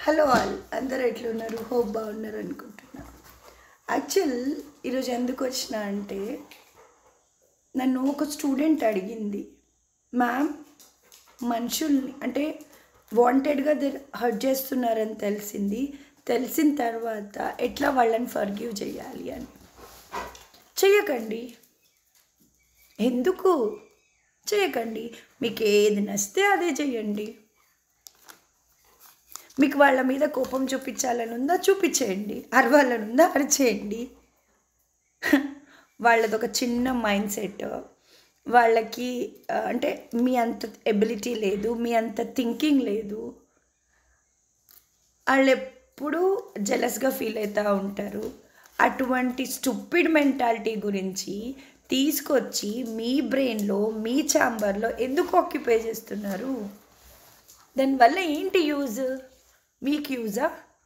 hello all అందరూ ఎట్లున్నారు hope బాగున్నారు అనుకుంటున్నా యాక్చువల్ ఈరోజు ఎందుకు వచ్చిన అంటే నన్ను ఒక స్టూడెంట్ అడిగింది మ్యామ్ మనుషుల్ని అంటే వాంటెడ్గా హర్ట్ చేస్తున్నారని తెలిసింది తెలిసిన తర్వాత ఎట్లా వాళ్ళని ఫర్గివ్ చేయాలి అని చెయ్యకండి ఎందుకు చేయకండి మీకు ఏది నచ్చితే అదే చెయ్యండి మీకు వాళ్ళ మీద కోపం చూపించాలని ఉందా చూపించేయండి అరవాలని ఉందా అరిచేయండి వాళ్ళది ఒక చిన్న మైండ్ సెట్ వాళ్ళకి ఆ, అంటే మీ అంత ఎబిలిటీ లేదు మీ అంత థింకింగ్ లేదు వాళ్ళు ఎప్పుడూ జెలస్గా ఫీల్ అవుతూ ఉంటారు అటువంటి స్టూపిడ్ మెంటాలిటీ గురించి తీసుకొచ్చి మీ బ్రెయిన్లో మీ ఛాంబర్లో ఎందుకు ఆక్యుపై చేస్తున్నారు దానివల్ల ఏంటి యూజ్ మీకు యూజా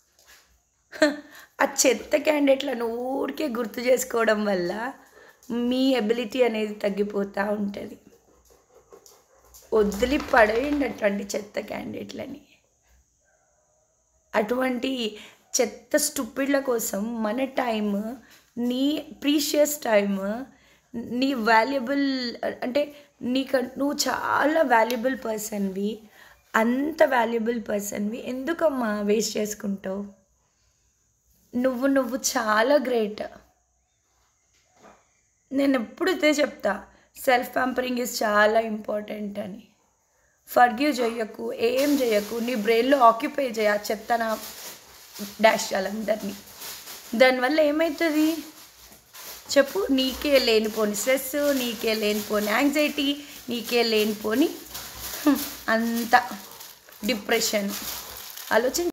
ఆ చెత్త క్యాండిడేట్లను ఊరికే గుర్తు చేసుకోవడం వల్ల మీ ఎబిలిటీ అనేది తగ్గిపోతూ ఉంటుంది వదిలి పడేయండి అటువంటి చెత్త క్యాండిడేట్లని అటువంటి చెత్త స్టూపిడ్ల కోసం మన టైం నీ ప్రీషియస్ టైం నీ వాల్యుబుల్ అంటే నీకు నువ్వు చాలా వాల్యుబుల్ పర్సన్వి అంత వాల్యుబుల్ పర్సన్వి ఎందుకమ్మా వేస్ట్ చేసుకుంటావు నువ్వు నువ్వు చాలా గ్రేట్ నేను ఎప్పుడు ఇదే చెప్తా సెల్ఫ్ ప్యాంపరింగ్ ఇస్ చాలా ఇంపార్టెంట్ అని ఫర్గ్యూ చేయకు ఏం చేయకు నీ బ్రెయిన్లో ఆక్యుపై చేయ ఆ చెత్త నా డాష్ వాళ్ళందరినీ దానివల్ల ఏమవుతుంది చెప్పు నీకే లేనిపోని స్ట్రెస్ నీకే లేనిపోని యాంగ్జైటీ నీకే లేనిపోని హ్మ్, అంత డిప్రెషన్ ఆలోచించ